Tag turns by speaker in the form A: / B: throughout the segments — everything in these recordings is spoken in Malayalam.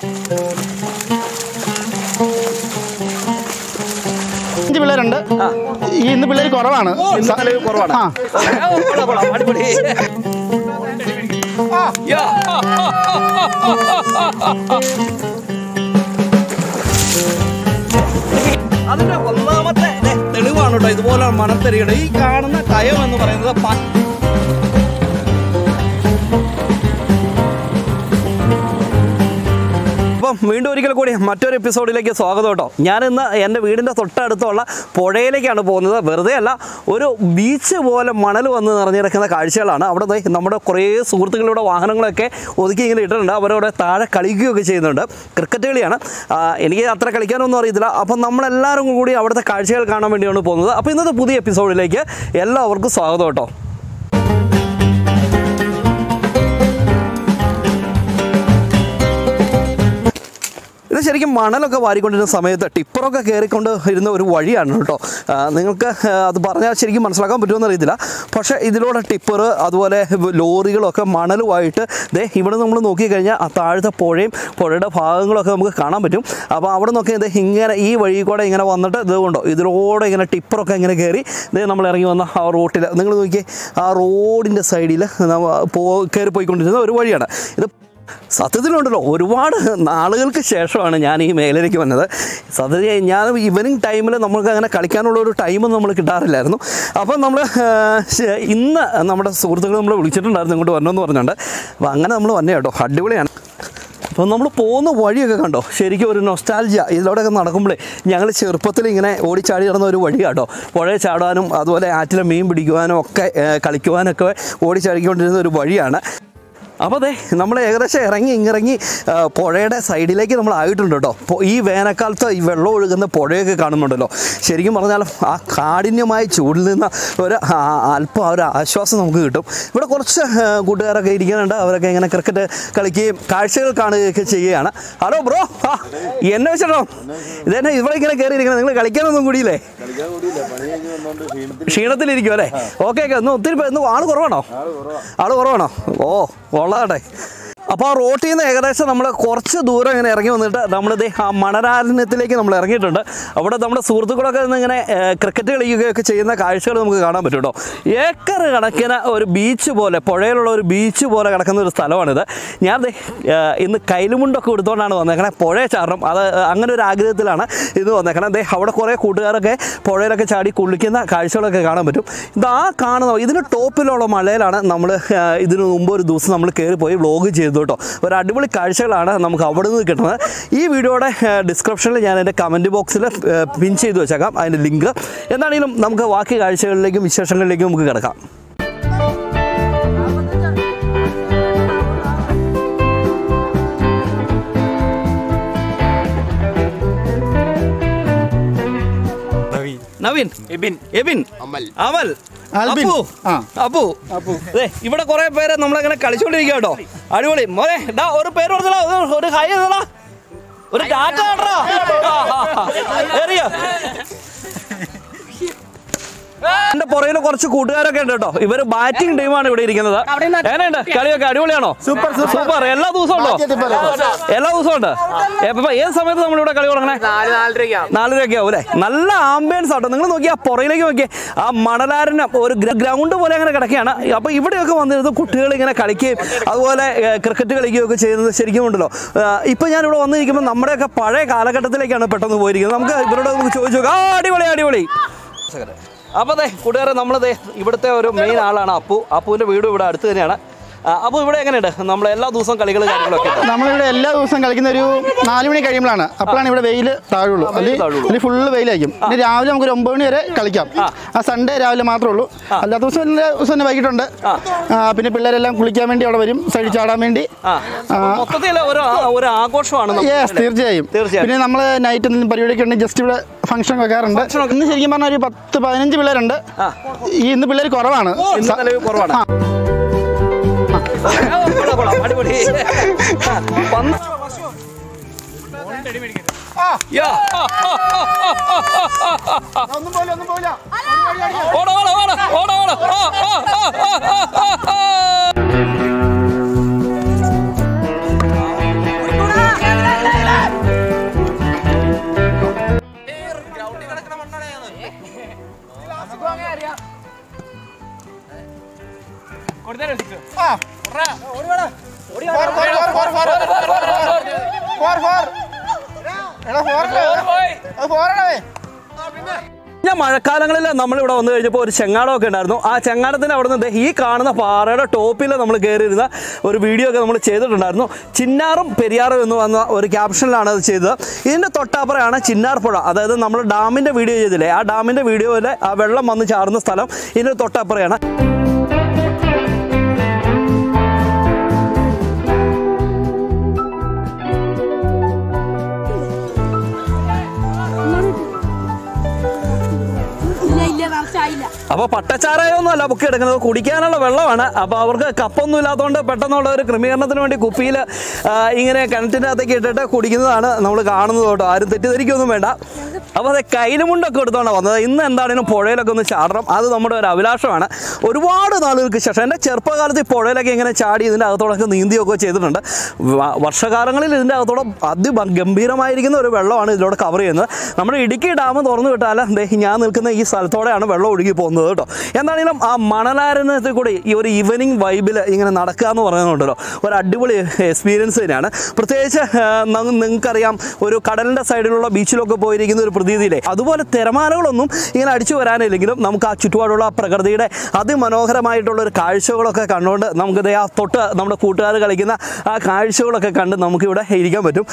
A: അഞ്ച് പിള്ളേരുണ്ട് ഈ ഇന്ന് പിള്ളേർ കുറവാണ്
B: ഇന്നലെ കുറവാണ്
A: ആ.
B: ഓ, കൊള്ളാം, കൊള്ളാം, അടിപൊളി യാ. അതിന്റെ ഒന്നാമത്തെ ദേ, തെളിവാണ് കേട്ടോ ഇതുപോലെ മണത്തരിയുടെ ഈ കാണുന്ന കയം എന്ന് പറയുന്നത് പ- അപ്പം വീണ്ടും ഒരിക്കൽ കൂടി മറ്റൊരു എപ്പിസോഡിലേക്ക് സ്വാഗതം കേട്ടോ ഞാൻ ഇന്ന് എൻ്റെ വീടിൻ്റെ തൊട്ടടുത്തുള്ള പുഴയിലേക്കാണ് പോകുന്നത് വെറുതെ അല്ല ഒരു ബീച്ച് പോലെ മണൽ വന്ന് നിറഞ്ഞിരിക്കുന്ന കാഴ്ചകളാണ് അവിടെ ദേ നമ്മുടെ കുറേ സുഹൃത്തുക്കളുടെ വാഹനങ്ങളൊക്കെ ഒതുക്കി ഇങ്ങനെ ഇട്ടിട്ടുണ്ട് അവരവിടെ താഴെ കളിക്കുകയൊക്കെ ചെയ്യുന്നുണ്ട് ക്രിക്കറ്റ് കളിയാണ് ആ, എനിക്ക് അത്ര കളിക്കാനൊന്നും അറിയത്തില്ല അപ്പം നമ്മളെല്ലാവരും കൂടി അവിടുത്തെ കാഴ്ചകൾ കാണാൻ വേണ്ടിയാണ് പോകുന്നത് അപ്പോൾ ഇന്നത്തെ പുതിയ എപ്പിസോഡിലേക്ക് എല്ലാവർക്കും സ്വാഗതം കേട്ടോ ഇത് ശരിക്കും മണലൊക്കെ വാരിക്കൊണ്ടിരുന്ന സമയത്ത് ടിപ്പറൊക്കെ കയറിക്കൊണ്ട് ഇരുന്ന ഒരു വഴിയാണ് കേട്ടോ ആ, നിങ്ങൾക്ക് ആ, അത് പറഞ്ഞാൽ ശരിക്കും മനസ്സിലാക്കാൻ പറ്റുമെന്ന് അറിയത്തില്ല പക്ഷേ ഇതിലൂടെ ടിപ്പർ അതുപോലെ ലോറികളൊക്കെ മണലുമായിട്ട് ദേ ഇവിടെ നമ്മൾ നോക്കിക്കഴിഞ്ഞാൽ ആ താഴത്തെ പുഴയും പുഴയുടെ ഭാഗങ്ങളൊക്കെ നമുക്ക് കാണാൻ പറ്റും അപ്പോൾ അവിടെ നിന്നൊക്കെ ഇത് ഇങ്ങനെ ഈ വഴി കൂടെ ഇങ്ങനെ വന്നിട്ട് ഇത് കൊണ്ടോ ഇതിലൂടെ ഇങ്ങനെ ടിപ്പറൊക്കെ ഇങ്ങനെ കയറി ഇത് നമ്മൾ ഇറങ്ങി വന്ന ആ റോട്ടിൽ നിങ്ങൾ നോക്കിയേ ആ റോഡിൻ്റെ സൈഡിൽ പോ കയറി പോയിക്കൊണ്ടിരുന്ന ഒരു വഴിയാണ് ഇത് സത്യത്തിലുണ്ടല്ലോ ഒരുപാട് നാളുകൾക്ക് ശേഷമാണ് ഞാൻ ഈ മേഖലയിലേക്ക് വന്നത് സത്യത്തിൽ ഞാൻ ഈവനിങ് ടൈമിൽ നമുക്ക് അങ്ങനെ കളിക്കാനുള്ള ഒരു ടൈമൊന്നും നമ്മൾ കിട്ടാറില്ലായിരുന്നു അപ്പം നമ്മൾ ഇന്ന് നമ്മുടെ സുഹൃത്തുക്കൾ നമ്മൾ വിളിച്ചിട്ടുണ്ടായിരുന്നു ഇങ്ങോട്ട് വരണമെന്ന് പറഞ്ഞുകൊണ്ട് അപ്പോൾ അങ്ങനെ നമ്മൾ വന്നേ കേട്ടോ അടിപൊളിയാണ് അപ്പോൾ നമ്മൾ പോകുന്ന വഴിയൊക്കെ കണ്ടോ ശരിക്കും ഒരു നൊസ്റ്റാൽജിയ ഇതിലൂടെയൊക്കെ നടക്കുമ്പോഴേ ഞങ്ങൾ ചെറുപ്പത്തിൽ ഇങ്ങനെ ഓടിച്ചാടി നടന്ന ഒരു വഴി കേട്ടോ പുഴയിൽ ചാടാനും അതുപോലെ ആറ്റിലെ മീൻ പിടിക്കുവാനും ഒക്കെ ഏഹ്, കളിക്കുവാനൊക്കെ ഓടിച്ചാടിക്കൊണ്ടിരുന്ന ഒരു വഴിയാണ് അപ്പോൾ അതെ നമ്മൾ ഏകദേശം ഇറങ്ങി ഇങ്ങിറങ്ങി ആ, പുഴയുടെ സൈഡിലേക്ക് നമ്മൾ ആയിട്ടുണ്ട് കേട്ടോ അപ്പോൾ ഈ വേനൽക്കാലത്ത് ഈ വെള്ളം ഒഴുകുന്ന പുഴയൊക്കെ കാണുന്നുണ്ടല്ലോ ശരിക്കും പറഞ്ഞാൽ ആ കാഠിന്യമായ ചൂടിൽ നിന്ന് ഒരു ആ, അല്പം ആ ഒരു ആശ്വാസം നമുക്ക് കിട്ടും ഇവിടെ കുറച്ച് ആ, കൂട്ടുകാരൊക്കെ ഇരിക്കുന്നുണ്ട് അവരൊക്കെ ഇങ്ങനെ ക്രിക്കറ്റ് കളിക്കുകയും കാഴ്ചകൾ കാണുകയൊക്കെ ചെയ്യുകയാണ് ഹലോ ബ്രോ ആ എന്നെ വെച്ചിട്ടോ ഇതെന്നെ ഇവിടെ ഇങ്ങനെ കയറിയിരിക്കണം നിങ്ങൾ കളിക്കാനൊന്നും കൂടിയില്ലേ ക്ഷീണത്തിലിരിക്കും അല്ലേ ഓക്കെ ഓക്കെ ഒന്ന് ഒത്തിരി പേ- ഇന്ന് ആള് കുറവാണോ ആള് കുറവാണോ ഓ കൊള്ളാട്ടെ അപ്പോൾ ആ റോട്ടിൽ നിന്ന് ഏകദേശം നമ്മൾ കുറച്ച് ദൂരം ഇങ്ങനെ ഇറങ്ങി വന്നിട്ട് നമ്മളിത് ആ മണരാരണ്യത്തിലേക്ക് നമ്മൾ ഇറങ്ങിയിട്ടുണ്ട് അവിടെ നമ്മുടെ സുഹൃത്തുക്കളൊക്കെ നിന്ന് ഇങ്ങനെ ഏഹ്, ക്രിക്കറ്റ് കളിക്കുകയൊക്കെ ചെയ്യുന്ന കാഴ്ചകൾ നമുക്ക് കാണാൻ പറ്റും കേട്ടോ ഏക്കർ കണക്കിന് ഒരു ബീച്ച് പോലെ പുഴയിലുള്ള ഒരു ബീച്ച് പോലെ കിടക്കുന്ന ഒരു സ്ഥലമാണിത് ഞാൻ ദേ, ഏഹ്, ഇന്ന് കൈലുമുണ്ടൊക്കെ എടുത്തുകൊണ്ടാണ് വന്നേക്കണേ പുഴ ചാറണം അത് അങ്ങനെ ഒരു ആഗ്രഹത്തിലാണ് ഇത് വന്നേക്കണം ദേ അവിടെ കുറേ കൂട്ടുകാരൊക്കെ പുഴയിലൊക്കെ ചാടി കുളിക്കുന്ന കാഴ്ചകളൊക്കെ കാണാൻ പറ്റും ഇത് ആ കാണുന്ന ഇതിന് ടോപ്പിലുള്ള മലയിലാണ് നമ്മൾ ഇതിനു മുമ്പ് ഒരു ദിവസം നമ്മൾ കയറിപ്പോയി വ്ളോഗ് ചെയ്തു കേട്ടോ ഒരു അടിപൊളി കാഴ്ചകളാണ് നമുക്ക് അവിടെ നിന്ന് കിട്ടുന്നത് ഈ വീഡിയോയുടെ ഡിസ്ക്രിപ്ഷനിൽ ഞാൻ എൻ്റെ കമൻറ്റ് ബോക്സിൽ പിൻ ചെയ്ത് വെച്ചേക്കാം അതിൻ്റെ ലിങ്ക് എന്താണെങ്കിലും നമുക്ക് ബാക്കി കാഴ്ചകളിലേക്കും വിശേഷങ്ങളിലേക്കും നമുക്ക് കിടക്കാം നവീൻ എബിൻ എബിൻ അമൽ അമൽ
A: ആൽബിൻ.
B: അപ്പു
A: ആ.
B: അപ്പു ദേ, ഇവിടെ കുറെ പേര് നമ്മളങ്ങനെ കളിച്ചോണ്ടിരിക്കുക കേട്ടോ അടിപൊളി മോനെ ഡാ ഒരു പേര് പറഞ്ഞടാ ഒരു- ഒരു ഹൈ ചെയ്തടാ ഒരു ടാറ്റ കാട്ടടാ എറിയോ എന്റെ പുറകില് കുറച്ച് കൂട്ടുകാരൊക്കെ ഉണ്ട് കേട്ടോ ഇവര് ബാറ്റിംഗ് ടീമാണ് ഇവിടെ ഇരിക്കുന്നത് എങ്ങനെയുണ്ട് കളിയൊക്കെ അടിപൊളിയാണോ സൂപ്പർ സൂപ്പർ എല്ലാ ദിവസവും ഉണ്ടോ എല്ലാ ദിവസവും ഉണ്ട് എപ്പ- ഏത് സമയത്ത് നമ്മളിവിടെ കളി തുടങ്ങണേ നാലരയൊക്കെ ആവും അല്ലേ നല്ല ആംബിയൻസ് ആട്ടോ നിങ്ങൾ നോക്കിയാ പുറയിലേക്ക് നോക്കിയേ ആ മണലാരന് ഒരു ഗ്രൗണ്ട് പോലെ അങ്ങനെ കിടക്കുകയാണ് അപ്പൊ ഇവിടെയൊക്കെ വന്നിരുന്ന് കുട്ടികൾ ഇങ്ങനെ കളിക്കുകയും അതുപോലെ ക്രിക്കറ്റ് കളിക്കുകയും ഒക്കെ ചെയ്യുന്നത് ശരിക്കും ഉണ്ടല്ലോ ഇപ്പൊ ഞാൻ ഇവിടെ വന്നിരിക്കുമ്പോൾ നമ്മുടെയൊക്കെ പഴയ കാലഘട്ടത്തിലേക്കാണ് പെട്ടെന്ന് പോയിരിക്കുന്നത് നമുക്ക് ഇവരോട് നമുക്ക് ചോദിച്ചു നോക്കാം ആ അടിപൊളി അടിപൊളി അപ്പോൾ അതെ കൂട്ടുകാരെ നമ്മളതെ ഇവിടുത്തെ ഒരു മെയിൻ ആളാണ് അപ്പു അപ്പുവിൻ്റെ വീടും ഇവിടെ അടുത്ത് തന്നെയാണ് ആ, അപ്പു ഇവിടെ എങ്ങനെയുണ്ട് നമ്മൾ എല്ലാ ദിവസവും കളികൾ കാര്യങ്ങളൊക്കെ ഉണ്ട്
A: നമ്മളിവിടെ എല്ലാ ദിവസവും കളിക്കുന്ന ഒരു നാല് മണി കഴിയുമ്പോഴാണ് അപ്പോഴാണ് ഇവിടെ വെയിൽ താഴുള്ളൂ
B: വെയിൽ താഴുള്ളൂ.
A: അല്ലെങ്കിൽ ഫുള്ള് വെയിലായിരിക്കും പിന്നെ രാവിലെ നമുക്ക് ഒരു ഒമ്പത് മണി വരെ കളിക്കാം ആ സൺഡേ രാവിലെ മാത്രമേ ഉള്ളൂ അല്ലാത്ത ദിവസം എല്ലാ ദിവസം തന്നെ വൈകിട്ടുണ്ട് ആ, പിന്നെ പിള്ളേരെല്ലാം കുളിക്കാൻ വേണ്ടി അവിടെ വരും സൈഡിൽ ചാടാൻ വേണ്ടി
B: ആ മൊത്തത്തിൽ ഒരു ഒരു ആഘോഷമാണ് നമുക്ക്
A: യെസ് തീർച്ചയായും
B: തീർച്ചയായും.
A: പിന്നെ നമ്മൾ നൈറ്റ് എന്തെങ്കിലും പരിപാടിയൊക്കെ ഉണ്ടെങ്കിൽ ജസ്റ്റ് ഇവിടെ ഫംഗ്ഷൻ വെക്കാറുണ്ട് ഇന്ന് ശരിക്കും പറഞ്ഞാൽ ഒരു പത്ത് പതിനഞ്ച് പിള്ളേരുണ്ട്
B: ആ.
A: ഈ ഇന്ന് പിള്ളേർ കുറവാണ്
B: ഇന്ന് നിലവിൽ കുറവാണ്
A: ആ.
B: ആ, കൊള്ളാം, കൊള്ളാം, അടിപൊളി ആ, പന്ത് യാ. ഓടാ, ഓടാ, ഓടാ, ഓടാ, ഓടാ. ആ, ആ, ആ, ആ, ആ, ആ.
A: ഫോർ ഫോർ എടാ ഫോർ
B: ഞാൻ മഴക്കാലങ്ങളിൽ നമ്മളിവിടെ വന്നു കഴിഞ്ഞപ്പോൾ ഒരു ചെങ്ങാടമൊക്കെ ഉണ്ടായിരുന്നു ആ ചെങ്ങാടത്തിന് അവിടെ നിന്ന് ദേ ഈ കാണുന്ന പാറയുടെ ടോപ്പിൽ നമ്മൾ കയറിയിരുന്ന ഒരു വീഡിയോ ഒക്കെ നമ്മൾ ചെയ്തിട്ടുണ്ടായിരുന്നു ചിന്നാറും പെരിയാറും എന്ന് വന്ന ഒരു ക്യാപ്ഷനിലാണ് അത് ചെയ്തത് ഇതിൻ്റെ തൊട്ടപ്പുറമാണ് ചിന്നാർ പുഴ അതായത് നമ്മൾ ഡാമിൻ്റെ വീഡിയോ ചെയ്തില്ലേ ആ ഡാമിൻ്റെ വീഡിയോയിൽ ആ വെള്ളം വന്ന് ചാടുന്ന സ്ഥലം ഇതിൻ്റെ തൊട്ടപ്പുറയാണ്
C: ഇല്ല ഇല്ല നിറച്ചായില്ല
B: അപ്പോൾ പട്ടച്ചാരയൊന്നും അല്ല ബുക്ക് എടുക്കുന്നത് കുടിക്കാനുള്ള വെള്ളമാണ് അപ്പോൾ അവർക്ക് കപ്പൊന്നും ഇല്ലാത്തതുകൊണ്ട് പെട്ടെന്നുള്ള ഒരു ക്രമീകരണത്തിന് വേണ്ടി കുപ്പിയിൽ ഇങ്ങനെ കിണറ്റിൻ്റെ അകത്തേക്ക് ഇട്ടിട്ട് കുടിക്കുന്നതാണ് നമ്മൾ കാണുന്നത് കേട്ടോ ആരും തെറ്റിദ്ധരിക്കൊന്നും വേണ്ട അപ്പോൾ അത് കയ്യിലുമുണ്ടൊക്കെ എടുത്തോണ്ടാണ് വന്നത് ഇന്ന് എന്താണെങ്കിലും പുഴയിലൊക്കെ ഒന്ന് ചാടണം അത് നമ്മുടെ ഒരു അഭിലാഷമാണ് ഒരുപാട് നാളുകൾക്ക് ശേഷം എൻ്റെ ചെറുപ്പകാലത്ത് ഈ പുഴയിലൊക്കെ ഇങ്ങനെ ചാടി ഇതിൻ്റെ അകത്തോടൊക്കെ നീന്തിയൊക്കെ ചെയ്തിട്ടുണ്ട് വ- വർഷകാലങ്ങളിൽ ഇതിൻ്റെ അകത്തോടെ അതിഗംഭീരമായിരിക്കുന്ന ഒരു വെള്ളമാണ് ഇതിലൂടെ കവർ ചെയ്യുന്നത് നമ്മുടെ ഇടുക്കി ഡാം തുറന്നു വിട്ടാൽ ദേ ഞാൻ നിൽക്കുന്ന ഈ സ്ഥലത്തോടെയാണ് വെള്ളം ഒഴുകി പോകുന്നത് കേട്ടോ എന്താണെങ്കിലും ആ മണലാരണ്യത്തിൽ കൂടി ഈ ഒരു ഈവനിങ് വൈബിൽ ഇങ്ങനെ നടക്കുക എന്ന് പറയുന്നുണ്ടല്ലോ ഒരു അടിപൊളി എക്സ്പീരിയൻസ് തന്നെയാണ് പ്രത്യേകിച്ച് ആ, ന- നിങ്ങൾക്കറിയാം ഒരു കടലിൻ്റെ സൈഡിലുള്ള ബീച്ചിലൊക്കെ പോയിരിക്കുന്ന ഒരു പ്രതീതിയില്ലേ അതുപോലെ തിരമാലകളൊന്നും ഇങ്ങനെ അടിച്ചു വരാനില്ലെങ്കിലും നമുക്ക് ആ ചുറ്റുപാടുള്ള ആ പ്രകൃതിയുടെ അതിമനോഹരമായിട്ടുള്ള ഒരു കാഴ്ചകളൊക്കെ കണ്ടുകൊണ്ട് നമുക്ക് ദേ ആ തൊട്ട് നമ്മുടെ കൂട്ടുകാർ കളിക്കുന്ന ആ കാഴ്ചകളൊക്കെ കണ്ട് നമുക്കിവിടെ ഇരിക്കാൻ പറ്റും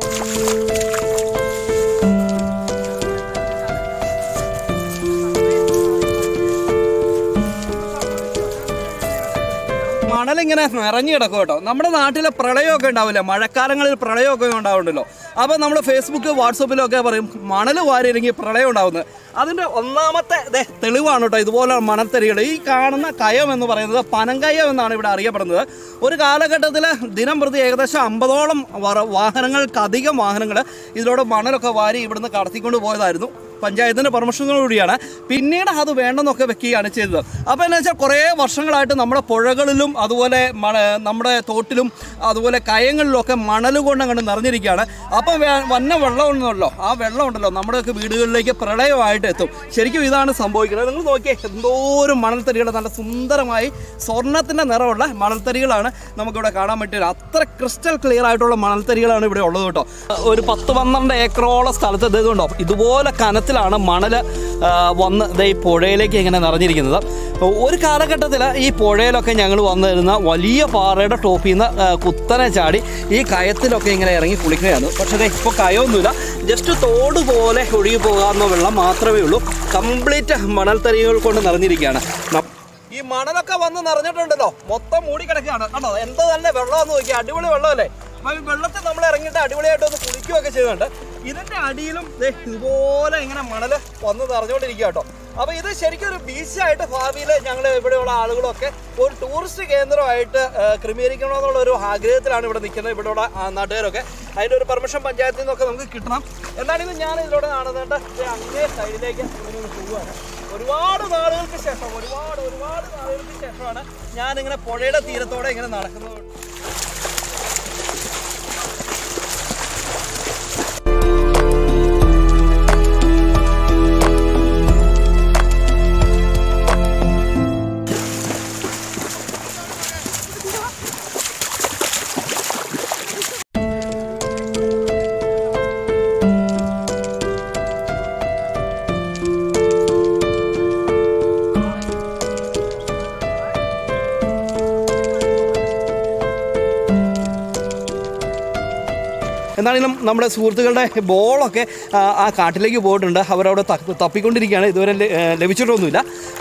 B: മണലിങ്ങനെ നിറഞ്ഞു കിടക്കും കേട്ടോ നമ്മുടെ നാട്ടിലെ പ്രളയമൊക്കെ ഉണ്ടാവില്ലേ മഴക്കാലങ്ങളിൽ പ്രളയമൊക്കെ ഉണ്ടാവുന്നുണ്ടല്ലോ അപ്പോൾ നമ്മൾ ഫേസ്ബുക്ക് വാട്സപ്പിലൊക്കെ പറയും മണൽ വാരിയില്ലെങ്കിൽ പ്രളയം ഉണ്ടാവുന്നത് അതിൻ്റെ ഒന്നാമത്തെ ദേ തെളിവാണ് കേട്ടോ ഇതുപോലെ മണൽത്തരികൾ ഈ കാണുന്ന കയം എന്ന് പറയുന്നത് പനങ്കയം എന്നാണ് ഇവിടെ അറിയപ്പെടുന്നത് ഒരു കാലഘട്ടത്തിൽ ദിനം പ്രതി ഏകദേശം അമ്പതോളം വാഹനങ്ങൾക്കധികം വാഹനങ്ങൾ ഇതിലൂടെ മണലൊക്കെ വാരി ഇവിടുന്ന് കടത്തിക്കൊണ്ട് പോയതായിരുന്നു പഞ്ചായത്തിൻ്റെ പെർമിഷനോടുകൂടിയാണ് പിന്നീട് അത് വേണ്ടെന്നൊക്കെ വെക്കുകയാണ് ചെയ്തത് അപ്പോൾ എന്ന് വെച്ചാൽ കുറേ വർഷങ്ങളായിട്ട് നമ്മുടെ പുഴകളിലും അതുപോലെ മണ നമ്മുടെ തോട്ടിലും അതുപോലെ കയങ്ങളിലൊക്കെ മണൽ കൊണ്ട് അങ്ങോട്ട് നിറഞ്ഞിരിക്കുകയാണ് അപ്പം വേ- വന്ന വെള്ളം ഉണ്ടല്ലോ ആ വെള്ളം ഉണ്ടല്ലോ നമ്മുടെയൊക്കെ വീടുകളിലേക്ക് പ്രളയമായിട്ട് എത്തും ശരിക്കും ഇതാണ് സംഭവിക്കുന്നത് നിങ്ങൾ നോക്കിയേ എന്തോരം മണൽത്തരികൾ നല്ല സുന്ദരമായി സ്വർണത്തിൻ്റെ നിറമുള്ള മണൽത്തരികളാണ് നമുക്കിവിടെ കാണാൻ പറ്റിയത് അത്ര ക്രിസ്റ്റൽ ക്ലിയർ ആയിട്ടുള്ള മണൽത്തരികളാണ് ഇവിടെ ഉള്ളത് കേട്ടോ ഒരു പത്ത് പന്ത്രണ്ട് ഏക്കറോളം സ്ഥലത്ത് ഇത് ഇതുണ്ടോ ഇതുപോലെ കനത്തിലാണ് മണൽ ആ, വന്ന് ദേ ഈ പുഴയിലേക്ക് ഇങ്ങനെ നിറഞ്ഞിരിക്കുന്നത് ഒരു കാലഘട്ടത്തിൽ ഈ പുഴയിലൊക്കെ ഞങ്ങൾ വന്നിരുന്ന വലിയ പാറയുടെ ടോപ്പിൽ നിന്ന് ആ, കുത്തനെ ചാടി ഈ കയത്തിലൊക്കെ ഇങ്ങനെ ഇറങ്ങി കുളിക്കുകയാണ് പക്ഷേ ദേ ഇപ്പോൾ കയമൊന്നുമില്ല ജസ്റ്റ് തോട് പോലെ ഒഴുകി പോകാവുന്ന വെള്ളം മാത്രമേ ഉള്ളൂ കംപ്ലീറ്റ് മണൽത്തരികൾ കൊണ്ട് നിറഞ്ഞിരിക്കുകയാണ് ന- ഈ മണലൊക്കെ വന്ന് നിറഞ്ഞിട്ടുണ്ടല്ലോ മൊത്തം മൂടി കിടക്കുകയാണ് കണ്ടോ എന്ത് നല്ല വെള്ളമെന്ന് നോക്കിയാൽ അടിപൊളി വെള്ളമല്ലേ അപ്പൊ ഈ വെള്ളത്തിൽ നമ്മൾ ഇറങ്ങിയിട്ട് അടിപൊളിയായിട്ട് ഒന്ന് കുളിക്കുകയൊക്കെ ചെയ്യുന്നുണ്ട് ഇതിന്റെ അടിയിലും ദേ ഇതുപോലെ ഇങ്ങനെ മണല് വന്ന് നിറഞ്ഞുകൊണ്ടിരിക്കുക കേട്ടോ അപ്പൊ ഇത് ശരിക്കും ഒരു ബീച്ചായിട്ട് ഭാവിയിൽ ഞങ്ങൾ ഇവിടെയുള്ള ആളുകളൊക്കെ ഒരു ടൂറിസ്റ്റ് കേന്ദ്രമായിട്ട് ആ, ക്രമീകരിക്കണമെന്നുള്ള ഒരു ആഗ്രഹത്തിലാണ് ഇവിടെ നിൽക്കുന്നത് ഇവിടെയുള്ള ആ, നാട്ടുകാരൊക്കെ അതിന്റെ ഒരു പെർമിഷൻ പഞ്ചായത്തിൽ നിന്നൊക്കെ നമുക്ക് കിട്ടണം എന്താണെങ്കിലും ഞാൻ ഇതിലൂടെ നടന്നിട്ട് ദേ അങ്ങേ സൈഡിലേക്ക് ഇങ്ങനെ ഒന്ന് പോവുകയാണ് ഒരുപാട് നാളുകൾക്ക് ശേഷം ഒരുപാട് ഒരുപാട് നാളുകൾക്ക് ശേഷമാണ് ഞാൻ ഇങ്ങനെ പുഴയുടെ തീരത്തോടെ ഇങ്ങനെ നടക്കുന്നത് എന്നാണെങ്കിലും നമ്മുടെ സുഹൃത്തുക്കളുടെ ബോളൊക്കെ ആ, ആ കാട്ടിലേക്ക് പോയിട്ടുണ്ട് അവരവിടെ ത- തപ്പിക്കൊണ്ടിരിക്കുകയാണ് ഇതുവരെ ല- ഏ, ലഭിച്ചിട്ടൊന്നുമില്ല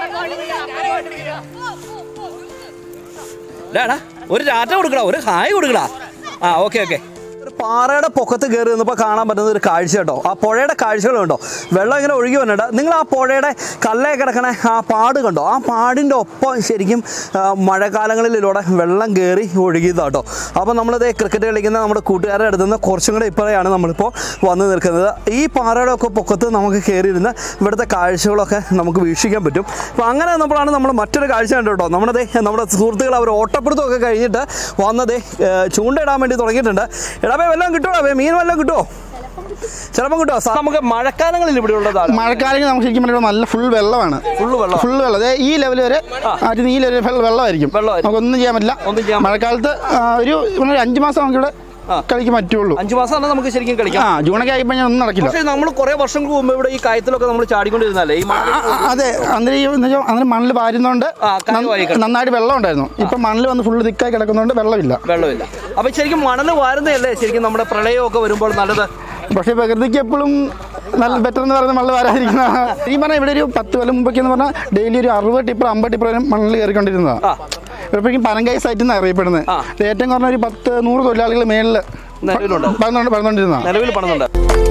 B: ഡാടാ ഒരു ടാറ്റ കൊടുക്കടാ ഒരു ഹായ് കൊടുക്കടാ ആ ഓക്കെ ഓക്കെ ഒരു പാറയുടെ പൊക്കത്ത് കയറി നിന്നപ്പോൾ കാണാൻ പറ്റുന്ന ഒരു കാഴ്ച കേട്ടോ ആ പുഴയുടെ കാഴ്ചകളുണ്ടോ വെള്ളം ഇങ്ങനെ ഒഴുകി വന്നിട്ട് നിങ്ങൾ ആ പുഴയുടെ കല്ലേ കിടക്കണ ആ പാട് കണ്ടോ ആ പാടിൻ്റെ ഒപ്പം ശരിക്കും ആ, മഴക്കാലങ്ങളിലൂടെ വെള്ളം കയറി ഒഴുകിയതാട്ടോ അപ്പോൾ നമ്മളിത് ക്രിക്കറ്റ് കളിക്കുന്ന നമ്മുടെ കൂട്ടുകാരുടെ അടുത്ത് നിന്ന് കുറച്ചും കൂടെ ഇപ്പറയാണ് നമ്മളിപ്പോൾ വന്ന് നിൽക്കുന്നത് ഈ പാറയുടെ ഒക്കെ പൊക്കത്ത് നമുക്ക് കയറിയിരുന്ന് ഇവിടുത്തെ കാഴ്ചകളൊക്കെ നമുക്ക് വീക്ഷിക്കാൻ പറ്റും അപ്പോൾ അങ്ങനെ നമ്മളാണ് നമ്മൾ മറ്റൊരു കാഴ്ച കണ്ടു കേട്ടോ നമ്മുടെ ദേ നമ്മുടെ സുഹൃത്തുക്കൾ അവർ ഓട്ടപ്പിടുത്തമൊക്കെ കഴിഞ്ഞിട്ട് വന്നത് ചൂണ്ടയിടാൻ വേണ്ടി തുടങ്ങിയിട്ടുണ്ട് എടാ വല്ലതും കിട്ടുമോ അപ്പേ മീൻ വല്ലതും കിട്ടുമോ ചിലപ്പോൾ കിട്ടുമോ സാർ നമുക്ക് മഴക്കാലങ്ങളിൽ ഇവിടെ ഉള്ളതാണ്
A: മഴക്കാലത്ത് നമുക്ക് ശരിക്കും പറഞ്ഞാൽ നല്ല ഫുൾ വെള്ളമാണ്
B: ഫുള്ള് വെള്ളം
A: ഫുൾ വെള്ളം അതായത് ഈ ലെവൽ വരെ ആദ്യം ഈ ലെവൽ വെള്ളമായിരിക്കും
B: വെള്ളമായിരിക്കും.
A: നമുക്കൊന്നും ചെയ്യാൻ പറ്റില്ല
B: ഒന്നും ചെയ്യാൻ
A: മഴക്കാലത്ത് ആ, ഒരു ഇവിടെ ഒരു അഞ്ച് മാസം നമുക്കിവിടെ കളിക്ക് പറ്റുള്ളൂ
B: അഞ്ചു മാസം തന്നെ നമുക്ക് ശരിക്കും കളിക്കാം
A: ആ ജൂണൊക്കെ ആയി കഴിഞ്ഞാൽ ഒന്നും നടക്കില്ല
B: പക്ഷേ നമ്മൾ കുറെ വർഷങ്ങൾക്ക് മുമ്പ് ഇവിടെ ഈ കയത്തിലൊക്കെ നമ്മൾ ചാടിക്കൊണ്ടിരുന്നല്ലേ ഈ മണലിൽ
A: ആ, ആ, അതെ അന്നേരം ഈ എന്ന് വെച്ചാൽ അന്നേരം മണ്ണിൽ വാരുന്നോണ്ട്
B: ആ, കാര്യമായി കിടക്കും.
A: നന്നായിട്ട് വെള്ളം ഉണ്ടായിരുന്നു ഇപ്പൊ മണ്ണിൽ വന്ന് ഫുള്ള് തിക്കായി കിടക്കുന്നതുകൊണ്ട് വെള്ളമില്ല
B: വെള്ളമില്ല അപ്പൊ ശരിക്കും മണൽ വാരുന്നതല്ലേ ശരിക്കും നമ്മുടെ പ്രളയമൊക്കെ വരുമ്പോൾ നല്ലത്
A: പക്ഷേ പ്രകൃതിക്ക് എപ്പോഴും നല്ല ബെറ്റർ എന്ന് പറയുന്നത് മണ്ണ് വരാതിരിക്കുന്ന ഈ പറഞ്ഞാൽ ഇവിടെ ഒരു പത്ത് കൊല്ലം മുമ്പൊക്കെ എന്ന് പറഞ്ഞാൽ ഡെയിലി ഒരു അറുപത് ടിപ്പർ അമ്പത് ടിപ്പർ വരെ മണ്ണിൽ കയറിക്കൊണ്ടിരുന്നതാണ്
B: ആ.
A: ഇപ്പോഴേക്കും പനങ്കായി സൈറ്റ് എന്നാണ് അറിയപ്പെടുന്നത്
B: ആ.
A: ഇത് ഏറ്റവും കുറഞ്ഞ ഒരു പത്ത് നൂറ് തൊഴിലാളികൾ മേളിൽ
B: നിലവിലുണ്ട്.
A: പറഞ്ഞുകൊണ്ടിരുന്നതാണ്
B: നിലവിൽ പണുന്നുണ്ട്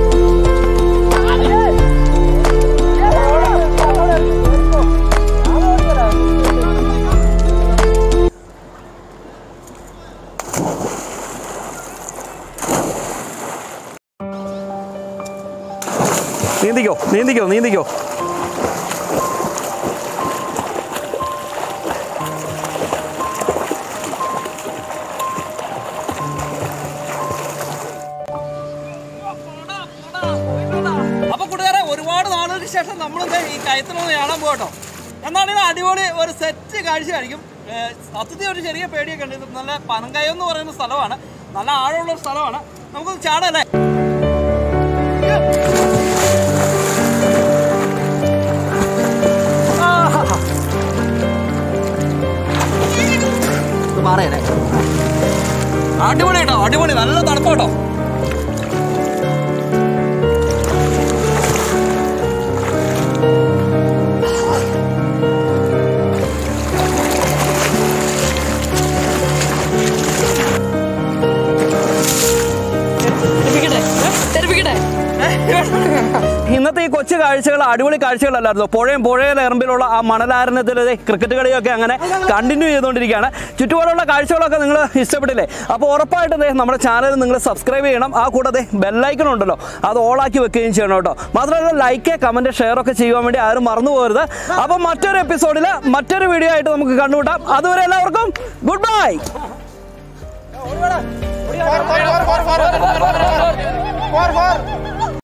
B: നീന്തിക്കോ നീന്തിക്കോ നീന്തിക്കോ അപ്പൊ കൂട്ടുകാരെ ഒരുപാട് നാളുകൾക്ക് ശേഷം നമ്മളിത് ഈ കയത്തിലൊന്ന് കാണാൻ പോകട്ടോ എന്നാൽ ഇത് അടിപൊളി ഒരു സെറ്റ് കാഴ്ചയായിരിക്കും ഏഹ് സത്യത്തിൽ ഒരു ചെറിയ പേടിയൊക്കെ ഉണ്ട് ഇത് നല്ല പനങ്കയം എന്ന് പറയുന്ന സ്ഥലമാണ് നല്ല ആഴമുള്ള ഒരു സ്ഥലമാണ് നമുക്ക് ചാടല്ലേ ആഹാ. ഇത് മാറിയല്ലേ അടിപൊളി കേട്ടോ അടിപൊളി നല്ല തണുപ്പ് കേട്ടോ ഇന്നത്തെ ഈ കൊച്ചു കാഴ്ചകൾ അടിപൊളി കാഴ്ചകളല്ലായിരുന്നു പുഴയും പുഴയുടെ ഇറമ്പിലുള്ള ആ മണലാരണ്യത്തിൽ ക്രിക്കറ്റ് കളിയൊക്കെ അങ്ങനെ കണ്ടിന്യൂ ചെയ്തുകൊണ്ടിരിക്കുകയാണ് ചുറ്റുപാടുള്ള കാഴ്ചകളൊക്കെ നിങ്ങൾ ഇഷ്ടപ്പെട്ടില്ലേ അപ്പോൾ ഉറപ്പായിട്ടും ദേ നമ്മുടെ ചാനൽ നിങ്ങൾ സബ്സ്ക്രൈബ് ചെയ്യണം ആ കൂടെ ബെല്ലൈക്കൺ ഉണ്ടല്ലോ അത് ഓളാക്കി വെക്കുകയും ചെയ്യണം കേട്ടോ മാത്രമല്ല ലൈക്ക് കമൻറ്റ് ഷെയർ ഒക്കെ ചെയ്യുവാൻ വേണ്ടി ആരും മറന്നു പോകരുത് അപ്പം മറ്റൊരു എപ്പിസോഡിൽ മറ്റൊരു വീഡിയോ ആയിട്ട് നമുക്ക് കണ്ടുമുട്ടാം അതുവരെ എല്ലാവർക്കും good bye
A: four four four four four four four four